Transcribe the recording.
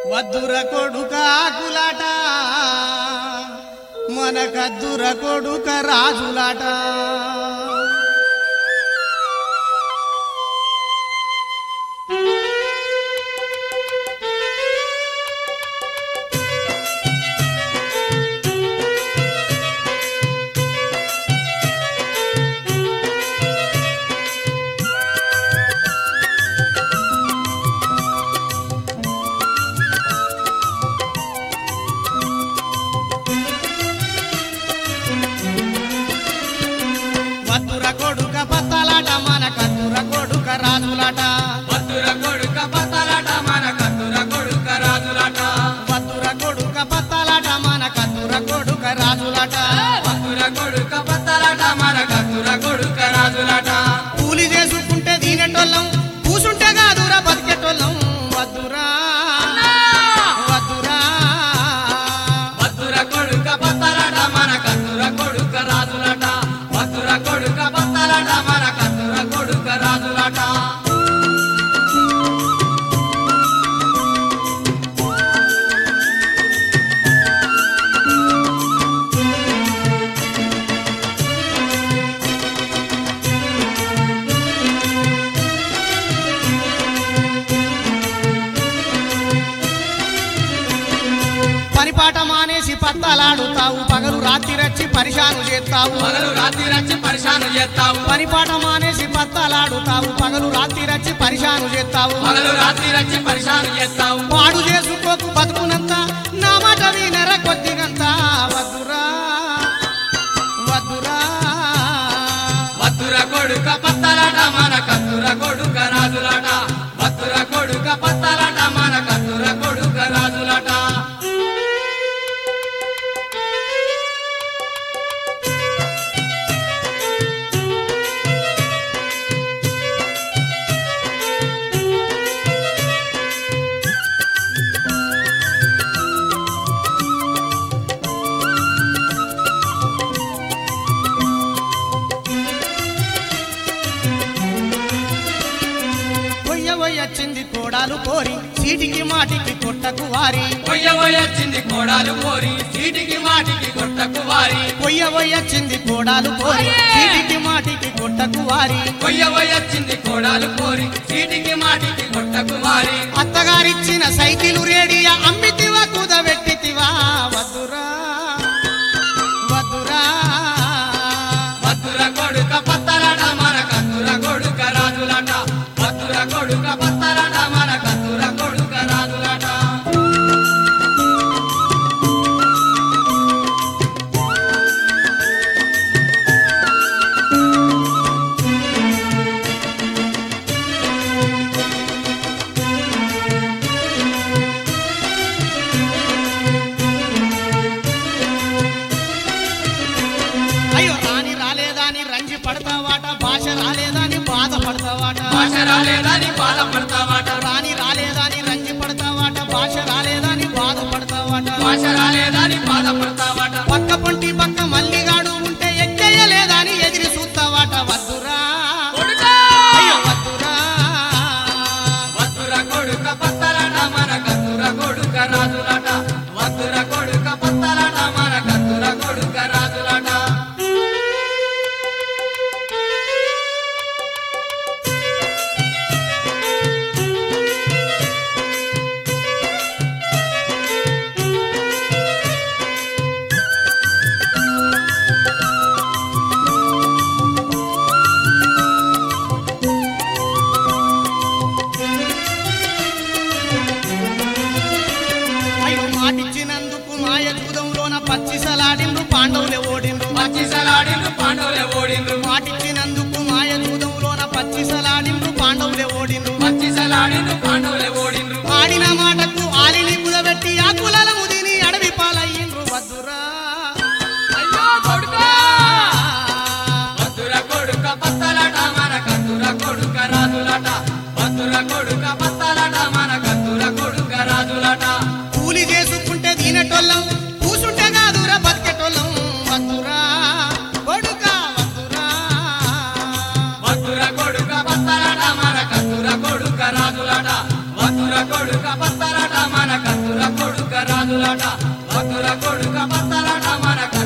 వద్దుర కొడుక ఆకులాట మన కద్దుర కొడుక రాజులాట వద్దుర కొడుక పత్తలాట మన కద్దుర కొడుక రాజులాట వద్దుర కొడుక పత్తలాట మన కత్తుర కొడుక రాజులాట వద్దుర కొడుక పత్తలాట మన కద్దుర కొడుక రాజులాట వద్దుర కొడుక పత్తలాట మన కత్తుర కొడుక రాజులాట కూలి చేసుకుంటే దీనెటోళ్ళం కూసుంటే కాదురా బతికెటోళ్ళం వద్దురా వద్దురా వద్దుర కొడుక పత్తలాట మన కత్తుర కొడుక రాజులాట వద్దుర కొడుక పత్తలాట మన కత్తుర కొడుక రాజులాట పనిపాట మానేసి పత్తలాడుతావు పగలు రాత్రి రచ్చి పరిశాను చేస్తావు పగలు రాత్రి రచ్చి పరిశాను చేస్తావు పనిపాట మానేసి పత్తలాడుతావు పగలు రాత్రి రచ్చి పరిశాను చేస్తావు పగలు రాత్రి రచ్చి పరిశాను చేస్తావు పాడు చేసుకోకు బతుకునంత నా మాట వినర కొద్దిగంత వద్దురా వద్దురా వద్దుర కొడుక పత్తలాట మన కత్తుర కొడుక రాజులాట వద్దుర కొడుక పత్తలాట మన కత్తుర కొడుక రాజులాట కొయ్య వచ్చింది కోడాలు కోరి సీటికి మాటికి కొట్టకు వారి కొయ్యబోయొచ్చింది కోడాలు కోరి సీటికి మాటికి కొట్టకు వారి కొయ్య వచ్చింది కోడాలు కోరి సీటికి మాటికి కొట్టకు వారి కొయ్యబోయొచ్చింది కోడాలు కోరి సీటికి మాటికి కొట్టకు వారి అత్తగారిచ్చిన సైకిలు రేడియా అమ్మితివా కుదబెట్టితివా వద్దురా వద్దురా వద్దుర కొడుక పత్తలాట మన కత్తుర కొడుక రాజులాట వద్దుర కొడుక పత్తలాట మన కత్తుర కొడుక రాజులాట అయ్యో రాని రాలేదాని రంజి పడతావాట భాష రాలేదాని బాధపడతావాట భాష రాలేదని బాధపడతావాట రాని రాలేదాని రంజి పడతావాట భాష రాలేదాని బాధపడతావాట భాష రాలేదని బాధపడతావాట పక్క పొంటి పక్క మల్లిగాడు ఉంటే ఎక్కేయలేదాని ఎదిరి చూస్తావాట వద్దురా కొడుకా! అయ్యో వద్దురా వద్దుర కొడుక పత్తలాట మన కత్తుర కొడుక రాజులాట వద్దుర కొడుక పత్తలాట మన కత్తుర కొడుక రాజులాట అయ్యో మాటిచ్చినందుకు మాయ జూదంలోన పచ్చిసలాడిండ్రు పాండవులే ఓడిండ్రు పచ్చిసలాడిండ్రు పాండవులే ఓడిండ్రు మాటిచ్చినందుకు మాయ జూదంలోన పచ్చిసలాడిండ్రు పాండవులే ఓడిండ్రు పచ్చిసలాడిండ్రు పాండవులే ఓడిండ్రు ఆడిన మాటకు ఆలిని కుదబెట్టి ఆ కులాల ముదిని అడవి పాలయ్యిండ్రు వద్దురా అయ్యో కొడుకా! వద్దుర కొడుక పత్తలాట మన కత్తుర కొడుక రాజులాట వద్దుర కొడుక పత్తలాట మన కత్తుర కొడుక రాజులాట కూలి చేసుకుంటే దీనటోళ్ళం కూసుంటే కాదురా బతికెటోళ్ళం వద్దురా కొడుకా వద్దురా వద్దుర కొడుక పత్తలాట మన కత్తుర కొడుక రాజులాట వద్దుర కొడుక పత్తలాట మన కత్తుర రాజులట భద్ర కొడుక పత్తలట మన